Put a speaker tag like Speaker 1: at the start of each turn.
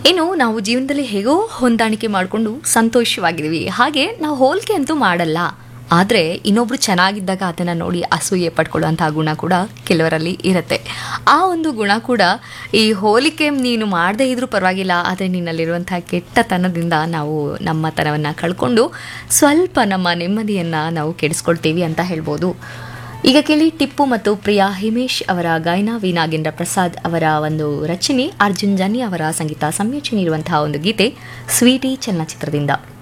Speaker 1: ಇನ್ನು ನಾವು ಜೀವನದಲ್ಲಿ ಹೇಗೋ ಹೊಂದಾಣಿಕೆ ಮಾಡಿಕೊಂಡು ಸಂತೋಷವಾಗಿದ್ದೀವಿ ಹಾಗೆ ನಾವು ಹೋಲಿಕೆ ಅಂತೂ ಮಾಡಲ್ಲ ಆದರೆ ಇನ್ನೊಬ್ರು ಚೆನ್ನಾಗಿದ್ದಾಗ ಅದನ್ನು ನೋಡಿ ಅಸೂಯೆ ಪಡ್ಕೊಳ್ಳುವಂಥ ಗುಣ ಕೂಡ ಕೆಲವರಲ್ಲಿ ಇರುತ್ತೆ ಆ ಒಂದು ಗುಣ ಕೂಡ ಈ ಹೋಲಿಕೆ ನೀನು ಮಾಡದೇ ಇದ್ರೂ ಪರವಾಗಿಲ್ಲ ಆದರೆ ನಿನ್ನಲ್ಲಿರುವಂಥ ಕೆಟ್ಟತನದಿಂದ ನಾವು ನಮ್ಮ ತನವನ್ನು ಕಳ್ಕೊಂಡು ಸ್ವಲ್ಪ ನಮ್ಮ ನೆಮ್ಮದಿಯನ್ನು ನಾವು ಕೆಡಿಸ್ಕೊಳ್ತೀವಿ ಅಂತ ಹೇಳ್ಬೋದು ಈಗ ಕೇಳಿ ಟಿಪ್ಪು ಮತ್ತು ಪ್ರಿಯಾ ಹಿಮೇಶ್ ಅವರ ಗಾಯನ ವಿ ನಾಗೇಂದ್ರ ಪ್ರಸಾದ್ ಅವರ ಒಂದು ರಚನೆ ಅರ್ಜುನ್ ಜನಿ ಅವರ ಸಂಗೀತ ಸಂಯೋಜನೆ ಇರುವಂತಹ ಒಂದು ಗೀತೆ ಸ್ವೀಟಿ ಚಲನಚಿತ್ರದಿಂದ